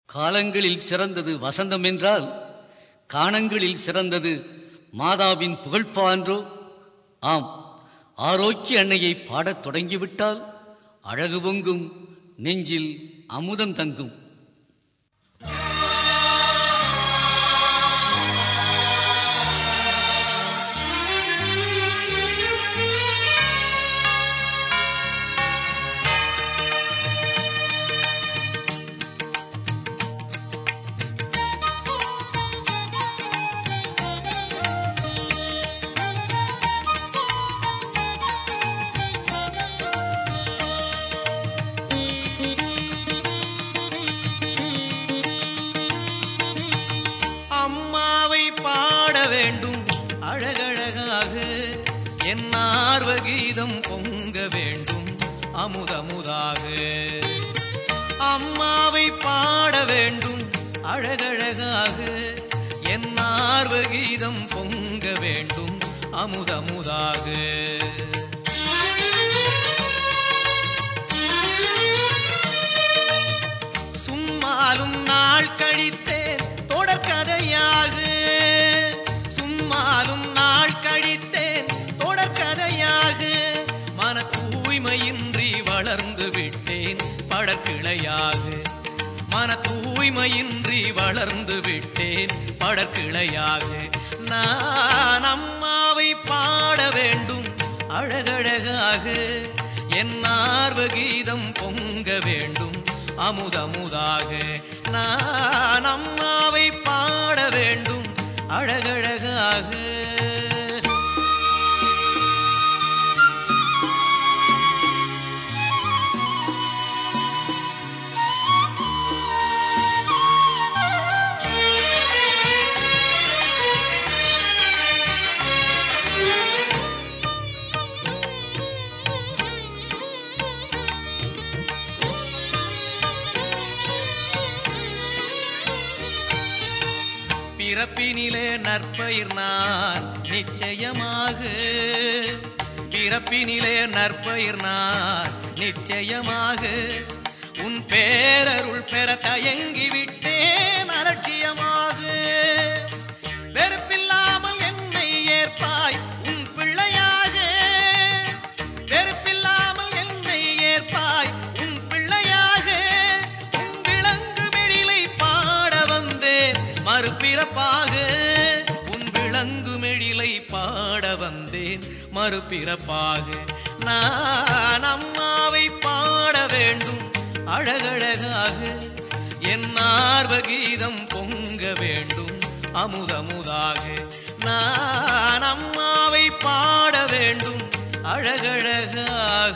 காலங்களில் சிறந்தது வசந்தம் என்றால் காணங்களில் சிறந்தது மாதாவின் புகழ்பான்றோ ஆம் ஆரோக்கிய அன்னையை பாடத் தொடங்கிவிட்டால் அழகு பொங்கும் நெஞ்சில் அமுதம் தங்கும் அம்மாவை பாட வேண்டும் அழகழகாக என் ஆர்வ கீதம் பொங்க வேண்டும் அமுதமுதாக அம்மாவை பாட வேண்டும் அழகழகாக என் ஆர்வ கீதம் பொங்க வேண்டும் அமுதமுதாக சும்மாலும் நாள் கழித்தேன் தொடர்கதையாக சும்மாலும் நாள் கழித்தேன் தொடர்கதையாக மன தூய்மையின்றி வளர்ந்து விட்டேன் படக்கிளையாக மன தூய்மையின்றி வளர்ந்து விட்டேன் படக்கிளையாக நான் அம்மாவை பாட வேண்டும் அழகழகாக என் ஆர்வ கீதம் பொங்க வேண்டும் அமுதமுதாக நான் அம்மாவை பாட வேண்டும் அழகழகாக பிறப்பினிலே நற்பயிர் நான் நிச்சயமாக பிறப்பினிலே நற்பயிர் நான் நிச்சயமாக உன் பேரருள் பெற தயங்கி விட்டேன் அலட்சியமாக வெறுப்பில்லாமல் என்னை ஏற்பாய் உன் பிள்ளையாக வெறுப்பில்லாமல் என்னை ஏற்பாய் உன் பிள்ளையாக உன் விளங்கு மெழிலை பாட வந்தேன் மறுபிறப்பாக உன் விளங்கு மெழிலை பாட வந்தேன் மறுபிறப்பாக நான் அம்மாவை பாட வேண்டும் அழகழகாக என் ஆர்வ கீதம் பொங்க வேண்டும் அமுதமுதாக நான் அம்மாவை பாட வேண்டும் அழகழகாக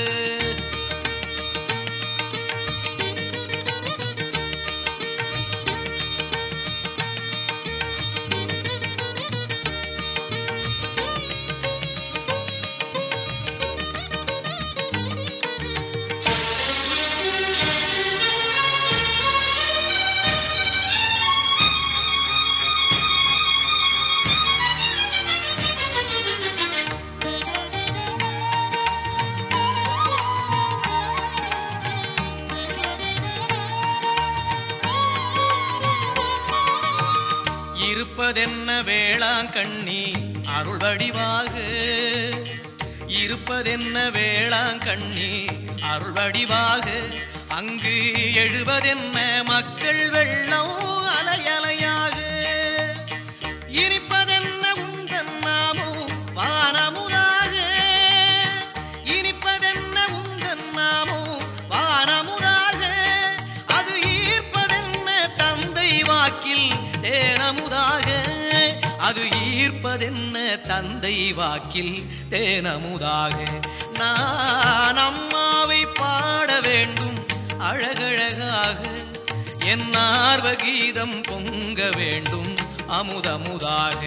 இருப்பதென்ன வேளாங்கண்ணி அருள் வடிவாக இருப்பதென்ன வேளாங்கண்ணி அருள் வடிவாக அங்கு எழுவதென்ன மக்கள் வெள்ளம் அலையலையாக இனிப்பதென்ன உந்தன் நாமோ வானமுதாக இனிப்பதென்ன உந்தன் நாமோ வானமுதாக அது ஈர்ப்பதென்ன தந்தை வாக்கில் தேனமுதாக அது ஈர்ப்பதென்ன தந்தை வாக்கில் தேனமுதாக நான் அம்மாவை பாட வேண்டும் அழகழகாக என் ஆர்வ கீதம் பொங்க வேண்டும் அமுதமுதாக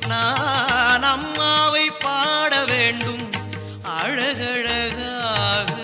நான் அம்மாவை பாட வேண்டும் அழகழகாக